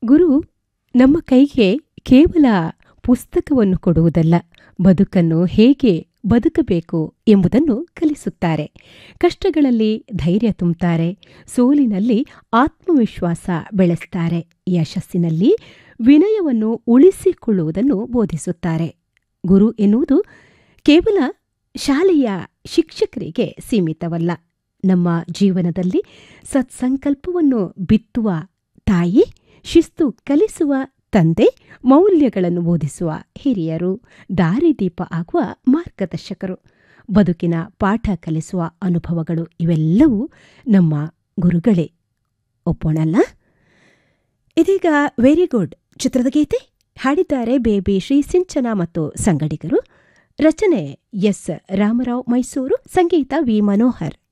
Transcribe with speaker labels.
Speaker 1: ಗುರು ನಮ್ಮ ಕೈಗೆ ಕೇವಲ ಪುಸ್ತಕವನ್ನು ಕೊಡುವುದಲ್ಲ ಬದುಕನ್ನು ಹೇಗೆ ಬದುಕಬೇಕು ಎಂಬುದನ್ನು ಕಲಿಸುತ್ತಾರೆ ಕಷ್ಟಗಳಲ್ಲಿ ಧೈರ್ಯ ತುಂಬುತ್ತಾರೆ ಸೋಲಿನಲ್ಲಿ ಆತ್ಮವಿಶ್ವಾಸ ಬೆಳೆಸ್ತಾರೆ ಯಶಸ್ಸಿನಲ್ಲಿ ವಿನಯವನ್ನು ಉಳಿಸಿಕೊಳ್ಳುವುದನ್ನು ಬೋಧಿಸುತ್ತಾರೆ ಗುರು ಎನ್ನುವುದು ಕೇವಲ ಶಾಲೆಯ ಶಿಕ್ಷಕರಿಗೆ ಸೀಮಿತವಲ್ಲ ನಮ್ಮ ಜೀವನದಲ್ಲಿ ಸತ್ಸಂಕಲ್ಪವನ್ನು ಬಿತ್ತುವ ತಾಯಿ ಶಿಸ್ತು ಕಲಿಸುವ ತಂದೆ ಮೌಲ್ಯಗಳನ್ನು ಬೋಧಿಸುವ ಹಿರಿಯರು ದಾರಿದೀಪ ಆಗುವ ಮಾರ್ಗದರ್ಶಕರು ಬದುಕಿನ ಪಾಠ ಕಲಿಸುವ ಅನುಭವಗಳು ಇವೆಲ್ಲವೂ ನಮ್ಮ ಗುರುಗಳೇ ಒಪ್ಪೋಣಲ್ಲ ಇದೀಗ ವೆರಿ ಗುಡ್ ಚಿತ್ರದ ಗೀತೆ ಹಾಡಿದ್ದಾರೆ ಬೇಬಿ ಶ್ರೀ ಸಿಂಚನ ಮತ್ತು ಸಂಗಡಿಗರು ರಚನೆ ಎಸ್ ರಾಮರಾವ್ ಮೈಸೂರು ಸಂಗೀತ ವಿ ಮನೋಹರ್